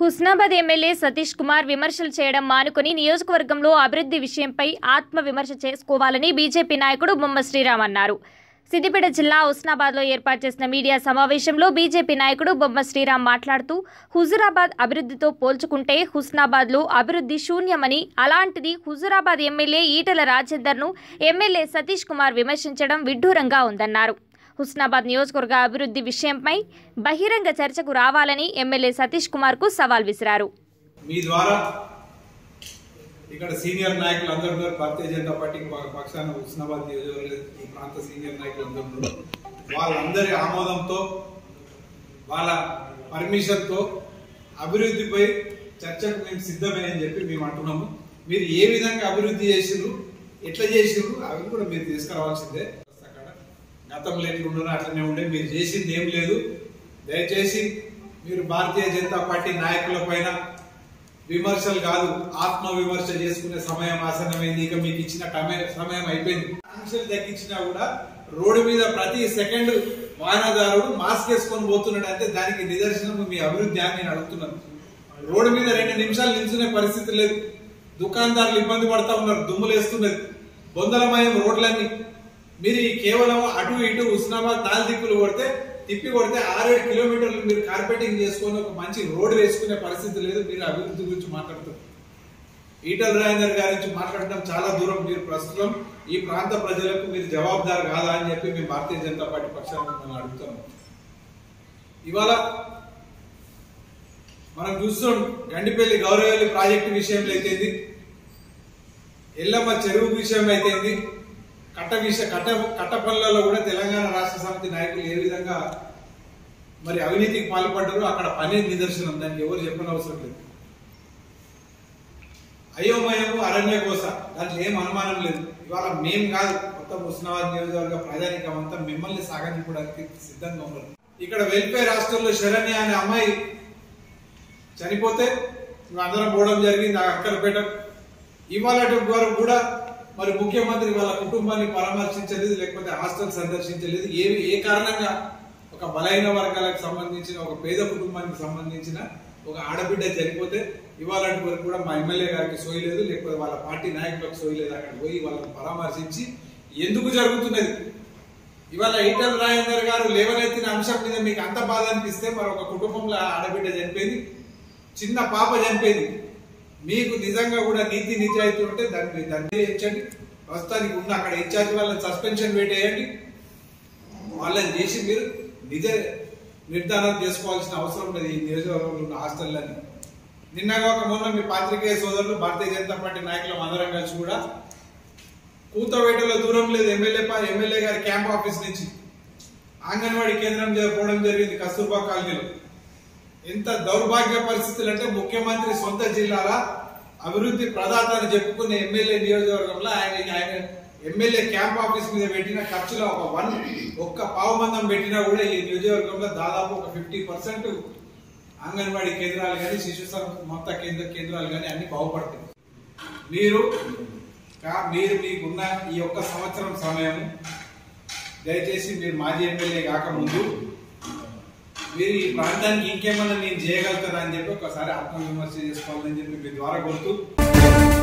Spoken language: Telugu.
హుస్నాబాద్ ఎమ్మెల్యే సతీష్ కుమార్ విమర్శలు చేయడం మానుకుని నియోజకవర్గంలో అభివృద్ధి విషయంపై ఆత్మ విమర్శ చేసుకోవాలని బీజేపీ నాయకుడు బొమ్మ శ్రీరామ్ అన్నారు సిద్దిపేట జిల్లా హుస్నాబాద్లో ఏర్పాటు చేసిన మీడియా సమావేశంలో బీజేపీ నాయకుడు బొమ్మ శ్రీరామ్ మాట్లాడుతూ హుజురాబాద్ అభివృద్ధితో పోల్చుకుంటే హుస్నాబాద్లో అభివృద్ధి శూన్యమని అలాంటిది హుజురాబాద్ ఎమ్మెల్యే ఈటల రాజేందర్ను ఎమ్మెల్యే సతీష్ కుమార్ విమర్శించడం విడ్డూరంగా ఉందన్నారు హుస్నాబాద్ నియోజకవర్గ అభివృద్ధి విషయంపై బహిరంగ చర్చకు రావాలని ఎమ్మెల్యే సతీష్ కుమార్ కు సవాల్ విసిరారు మీ ద్వారా ఇక్కడ సీనియర్ నాయకులు అందరూ ఉన్నారు భారతీయ జనతా పార్టీ ప- పక్షాన హుస్నాబాద్ నియోజకవర్గ ఈ ప్రాంత సీనియర్ నాయకులు అందరూ ఉన్నారు వాళ్ళందరి ఆమోదంతో వాళ్ళ పర్మిషన్ తో అభివృద్ధిపై చర్చకు మేము సిద్ధమే అని చెప్పి మేము అంటున్నాము మీరు ఏ విధంగా అభివృద్ధి చేసిర్రు ఎట్లా చేసిర్రు అవి కూడా మీరు తీసుకురావాల్సిందే అక్కడ గతంలో ఎట్లా ఉండరో అట్లనే ఉండే మీరు చేసింది ఏం లేదు దయచేసి మీరు భారతీయ జనతా పార్టీ నాయకుల పైన విమర్శలు కాదు ఆత్మ విమర్శ చేసుకునే సమయం ఆసన్నమైంది ఇక మీకు ఇచ్చిన టమే- సమయం అయిపోయింది ఆంక్షలు తగ్గించినా కూడా రోడ్డు మీద ప్రతి సెకండ్ వాహనదారుడు మాస్క్ వేసుకొని పోతున్నాడు అంటే దానికి నిదర్శనం మీ అభివృద్ధి అని నేను అడుగుతున్నాను రోడ్డు మీద రెండు నిమిషాలు నిల్చునే పరిస్థితి లేదు దుకాణదారులు ఇబ్బంది పడతా ఉన్నారు దుమ్ములు వేస్తున్నది బొందలమయం రోడ్లన్నీ మీరు ఈ కేవలం అటు ఇటు ఉస్నాబాద్ నాలుగు దిక్కులు కొడితే తిప్పి కొడితే ఆరేడు కిలోమీటర్లు మీరు కార్పెటింగ్ చేసుకొని ఒక మంచి రోడ్ వేసుకునే పరిస్థితి లేదు మీరు అభివృద్ధి గురించి మాట్లాడుతారు ఈటల రాజేందర్ గారి నుంచి మాట్లాడటం చాలా దూరం మీరు ప్రస్తుతం ఈ ప్రాంత ప్రజలకు మీరు జవాబుదారు కాదా అని చెప్పి మేము భారతీయ జనతా పార్టీ పక్షాన మిమ్మల్ని అడుగుతున్నాం ఇవాళ మనం చూస్తున్నాం గండిపల్లి గౌరవల్లి ప్రాజెక్టు విషయంలో అయితేంది ఎల్లమ్మ చెరువు విషయం అయితేంది కట్ట విషయ కట్ట కట్ట పనులలో కూడా తెలంగాణ రాష్ట్ర సమితి నాయకులు ఏ విధంగా మరి అవినీతికి పాల్పడ్డారో అక్కడ పనే నిదర్శనం దానికి ఎవరు చెప్పనవసరం లేదు అయోమయము అరణ్య కోస దాంట్లో ఏం అనుమానం లేదు ఇవాళ మేం కాదు మొత్తం హుస్నాబాద్ నియోజకవర్గ ప్రజానికం అంతా మిమ్మల్ని సాగనింపడానికి సిద్ధంగా ఉన్నారు ఇక్కడ వెల్ఫేర్ హాస్టల్లో శరణ్య అనే అమ్మాయి చనిపోతే మేము అందరం పోవడం జరిగింది ఆ అక్కలపేట ఇవాళ వరకు కూడా మరి ముఖ్యమంత్రి వాళ్ళ కుటుంబాన్ని పరామర్శించలేదు లేకపోతే హాస్టల్ సందర్శించలేదు ఏ ఏ కారణంగా ఒక బలహీన వర్గాలకు సంబంధించిన ఒక పేద కుటుంబానికి సంబంధించిన ఒక ఆడబిడ్డ చనిపోతే ఇవాళ వరకు కూడా మా ఎమ్మెల్యే గారికి సోయలేదు లేకపోతే వాళ్ళ పార్టీ నాయకులకు సోయలేదు అక్కడ పోయి వాళ్ళని పరామర్శించి ఎందుకు జరుగుతున్నది ఇవాళ ఈటల రాజేందర్ గారు లేవనెత్తిన అంశం మీద మీకు అంత బాధ అనిపిస్తే మరి ఒక కుటుంబంలో ఆడబిడ్డ చనిపోయింది చిన్న పాప చనిపోయింది మీకు నిజంగా కూడా నీతి నిజాయితీ ఉంటే దాన్ని దాన్ని మీద ఇచ్చండి ప్రస్తుతానికి ఉన్న అక్కడ ఇన్ఛార్జ్ వాళ్ళని సస్పెన్షన్ వేటేయండి వాళ్ళని చేసి మీరు నిజ నిర్ధారణ చేసుకోవాల్సిన అవసరం ఉన్నది ఈ నియోజకవర్గంలో ఉన్న హాస్టళ్ళని నిన్నగా ఒక మొన్న మీ పాత్రికేయ సోదరులు భారతీయ జనతా పార్టీ నాయకులు అందరం కలిసి కూడా కూతవేటలో దూరం లేదు ఎమ్మెల్యే పా- ఎమ్మెల్యే గారి క్యాంప్ ఆఫీస్ నుంచి అంగన్వాడీ కేంద్రం జ- పోవడం జరిగింది కస్తూర్బా కాలనీలో ఎంత దౌర్భాగ్య పరిస్థితులు అంటే ముఖ్యమంత్రి సొంత జిల్లాల అభివృద్ధి ప్రదాత అని చెప్పుకునే ఎమ్మెల్యే నియోజకవర్గంలో ఆయన ఆయన ఎమ్మెల్యే క్యాంప్ ఆఫీస్ మీద పెట్టిన ఖర్చులో ఒక వన్ ఒక్క పావు మందం పెట్టినా కూడా ఈ నియోజకవర్గంలో దాదాపు ఒక ఫిఫ్టీ పర్సెంట్ అంగన్వాడీ కేంద్రాలు కానీ శిశు సం- మొత్త కేంద్ర కేంద్రాలు కానీ అన్ని బాగుపడతాయి మీరు కా- మీరు మీకున్న ఈ ఒక్క సంవత్సరం సమయం దయచేసి మీరు మాజీ ఎమ్మెల్యే కాకముందు మీరు ఈ ప్రాంతానికి ఇంకేమన్నా నేను చేయగలుగుతారా అని చెప్పి ఒకసారి ఆత్మవిమర్శ చేసుకోవాలని చెప్పి మీ ద్వారా కోరుతూ